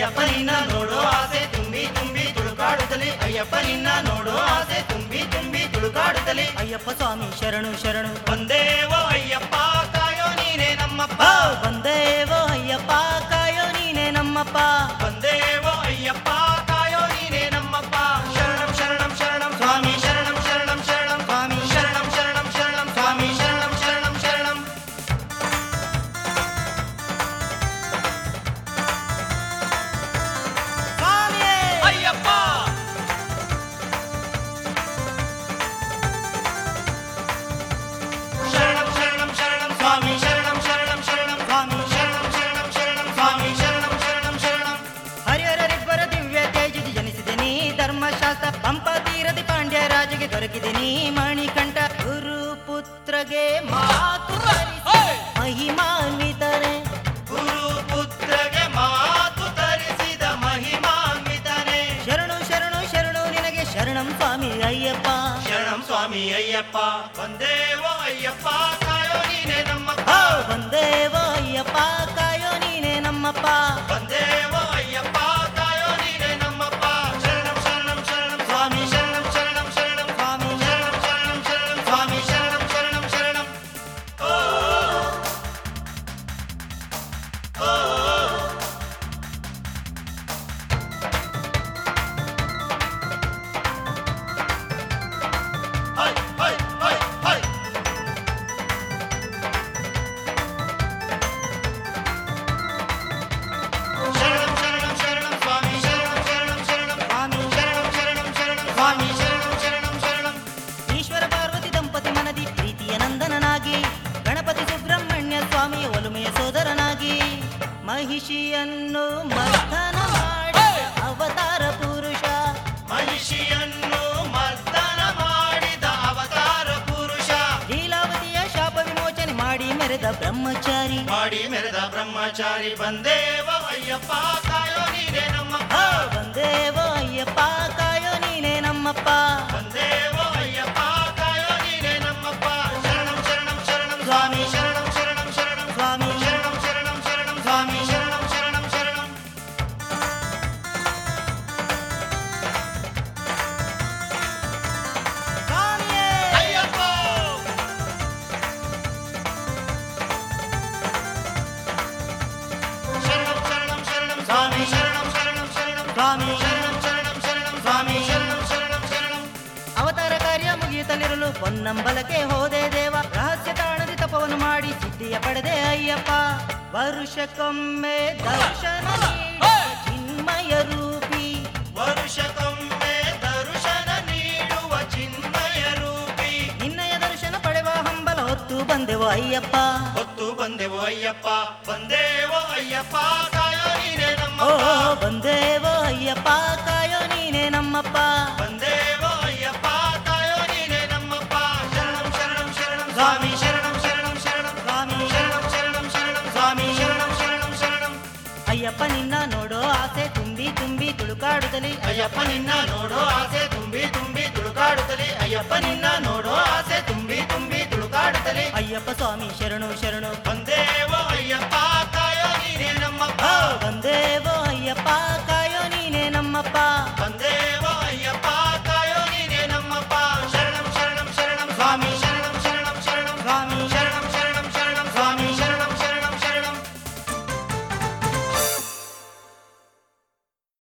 ಅಯ್ಯಪ್ಪ ನಿನ್ನ ನೋಡೋ ಆಸೆ ತುಂಬಿ ತುಂಬಿ ತುಳುಕಾಡುತ್ತಲಿ ಅಯ್ಯಪ್ಪ ನಿನ್ನ ನೋಡೋ ಆಸೆ ತುಂಬಿ ತುಂಬಿ ತುಳುಕಾಡುತ್ತಲಿ ಅಯ್ಯಪ್ಪ ಸ್ವಾಮಿ ಶರಣು ಶರಣು ಬಂದೇವೋ ಅಯ್ಯಪ್ಪ ಕಾಯೋ ನೀನೇ ನಮ್ಮಪ್ಪ ಆ, ಬಂದೇವೋ ಅಯ್ಯಪ್ಪ ಕಾಯೋ ನೀನೇ ನಮ್ಮಪ್ಪ ಬಂದೇವೋ ಅಯ್ಯಪ್ಪ ಕಾಯೋ ನೀನೇ ನಮ್ಮಪ್ಪ ಶರಣಂ ಶರಣಂ ಶರಣಂ ಸ್ವಾಮಿ ಶರಣಂ ಶರಣಂ ಶರಣಂ ಸ್ವಾಮಿ ಶರಣಂ ಶರಣಂ ಶರಣಂ ಸ್ವಾಮಿ ಶರಣಂ ಶರಣಂ ಶರಣಂ ಸ್ವಾಮಿಯೇ ಅಯ್ಯಪ್ಪ ಶರಣಂ ಶರಣಂ ಶರಣಂ ಸ್ವಾಮಿ ಶರಣಂ ಶರಣಂ ಶರಣಂ ಸ್ವಾಮಿ ಶರಣಂ ಶರಣಂ ಶರಣಂ ಸ್ವಾಮಿ ಶರಣಂ ಶರಣಂ ಶರಣಂ ಹರಿಹರರಿಬ್ಬರ ದಿವ್ಯ ತೇಜದಿ ಜನಿಸಿದೆ ನೀ ಧರ್ಮಶಾಸ್ತ್ರ ಪಂಪ ತೀರದಿ ಪಾಂಡ್ಯ ರಾಜಗೆ ದೊರಕಿದೆ ನೀ ಮಣಿಕಂಠ ಗುರು ಪುತ್ರಗೆ ಮಾತು ತರಿಸಿ ಮಹಿಮಾನ್ವಿತರೆ ಗುರು ಪುತ್ರಗೆ ಮಾತು ತರಿಸಿದ ಮಹಿಮಾನ್ವಿತನೇ ಶರಣು ಶರಣು ಶರಣು ನಿನಗೆ ಶರಣಂ ಸ್ವಾಮಿ ಅಯ್ಯಪ್ಪ ಶರಣಂ ಸ್ವಾಮಿ ಅಯ್ಯಪ್ಪ ಬಂದೇವೋ ಅಯ್ಯಪ್ಪ ಕಾಯೋ ನೀನೇ ನಮ್ಮಪ್ಪ ಆ, ಬಂದೇವೋ ಅಯ್ಯಪ್ಪ ಕಾಯೋ ನೀನೇ ನಮ್ಮಪ್ಪ ಬಂದೇವೋ ಅಯ್ಯಪ್ಪ ಕಾಯೋ ನೀನೇ ನಮ್ಮಪ್ಪ ಶರಣಂ ಶರಣಂ ಶರಣಂ ಸ್ವಾಮಿ ಶರಣಂ ಶರಣಂ ಶರಣಂ ಸ್ವಾಮಿ ಶರಣಂ ಶರಣಂ ಶರಣಂ ಸ್ವಾಮಿ ಶರಣಂ ಶರಣಂ ಶರಣಂ ಓ ಓ ಹೈ ಹೈ ಹೈ ಹೈ ಶರಣಂ ಶರಣಂ ಶರಣಂ ಸ್ವಾಮಿ ಶರಣಂ ಶರಣಂ ಶರಣಂ ಸ್ವಾಮಿ ಶರಣಂ ಶರಣಂ ಶರಣಂ ಸ್ವಾಮಿ ಶರಣಂ ಶರಣಂ ಶರಣಂ ಈಶ್ವರ ಪಾರ್ವತಿ ದಂಪತಿ ಮನದಿ ಪ್ರೀತಿಯ ನಂದನನಾಗಿ ಗಣಪತಿ ಸುಬ್ರಹ್ಮಣ್ಯ ಸ್ವಾಮಿಯ ಒಲುಮೆಯ ಸೋದರನಾಗಿ ಮಹಿಷಿಯನ್ನು ಮರ್ದನ ಮಾಡಿ ಅವತಾರ ಪುರುಷ ಮಹಿಷಿಯನ್ನು ಮರ್ದನ ಮಾಡಿದ ಅವತಾರ ಪುರುಷ ಲೀಲಾವತಿಯ ಶಾಪ ವಿಮೋಚನೆ ಮಾಡಿ ಮೆರೆದ ಬ್ರಹ್ಮಚಾರಿ ಮಾಡಿ ಮೆರೆದ ಬ್ರಹ್ಮಚಾರಿ ಬಂದೇವ ಅಯ್ಯಪ್ಪ ಕಾಯೋ ನೀನೇ ನಮ್ಮಪ್ಪ ಆ, ಬಂದೇವೋ ಅಯ್ಯಪ್ಪ ಕಾಯೋ ನೀನೇ ನಮ್ಮಪ್ಪ ಬಂದೇವ ಅಯ್ಯಪ್ಪ ಕಾಯೋ ನೀನೇ ನಮ್ಮಪ್ಪ ಶರಣಂ ಶರಣಂ ಶರಣಂ ಸ್ವಾಮಿ ಶರಣಂ ಶರಣಂ ಶರಣಂ ಸ್ವಾಮಿ ಶರಣಂ ಶರಣಂ ಶರಣಂ ಸ್ವಾಮಿ ಶರಣಂ ಶರಣಂ ಶರಣಂ ಸ್ವಾಮಿಯೇ ಅಯ್ಯಪ್ಪ ಶರಣಂ ಶರಣಂ ಶರಣಂ ಸ್ವಾಮಿ ಶರಣಂ ಶರಣಂ ಶರಣಂ ಸ್ವಾಮಿ ಶರಣಂ ಶರಣಂ ಶರಣಂ ಸ್ವಾಮಿ ಶರಣಂ ಶರಣಂ ಶರಣಂ ಅವತಾರ ಕಾರ್ಯ ಮುಗಿಯುತ್ತಲಿರಲು ಪೊನ್ನಂಬಲಕ್ಕೆ ಹೋದೆ ದೇವ ರಹಸ್ಯ ತಾಣದಿ ತಪವನ್ನು ಮಾಡಿ ಸಿದ್ಧಿಯ ಪಡೆದೆ ಅಯ್ಯಪ್ಪ ವರುಷಕ್ಕೊಮ್ಮೆ ದರ್ಶನ ನೀಡುವ ಚಿನ್ಮಯ ರೂಪಿ ವರುಷಕ್ಕೊಮ್ಮೆ ದರ್ಶನ ನೀಡುವ ಚಿನ್ಮಯ ರೂಪಿ ನಿನ್ನಯ ದರ್ಶನ ಪಡೆವ ಹಂಬಲ ಹೊತ್ತು ಬಂದೆವು ಅಯ್ಯಪ್ಪ ಹೊತ್ತು ಬಂದೆವು ಅಯ್ಯಪ್ಪ ಬಂದೇವೋ ಅಯ್ಯಪ್ಪ ಕಾಯೋ ನೀನೇ ಓ ನಮ್ಮಪ್ಪ ಬಂದೇವೋ ಅಯ್ಯಪ್ಪ ಕಾಯೋ ನೀನೇ ನಮ್ಮಪ್ಪ ಬಂದೇವೋ ಅಯ್ಯಪ್ಪ ಕಾಯೋ ನೀನೇ ನಮ್ಮಪ್ಪ ಶರಣಂ ಶರಣಂ ಶರಣಂ ಸ್ವಾಮಿ ಶರಣಂ ಶರಣಂ ಶರಣಂ ಸ್ವಾಮಿ ಶರಣಂ ಶರಣಂ ಶರಣಂ ಸ್ವಾಮಿ ಶರಣಂ ಶರಣಂ ಶರಣಂ ಅಯ್ಯಪ್ಪ ನಿನ್ನ ನೋಡೋ ಆಸೆ ತುಂಬಿ ತುಂಬಿ ತುಳುಕಾಡುತ್ತಲಿ ಅಯ್ಯಪ್ಪ ನಿನ್ನ ನೋಡೋ ಆಸೆ ತುಂಬಿ ತುಂಬಿ ತುಳುಕಾಡುತ್ತಲಿ ಅಯ್ಯಪ್ಪ ನಿನ್ನ ನೋಡೋ ಆಸೆ ತುಂಬಿ ತುಂಬಿ ತುಳುಕಾಡುತ್ತಲಿ ಅಯ್ಯಪ್ಪ ಸ್ವಾಮಿ ಶರಣು ಶರಣು ಬಂದ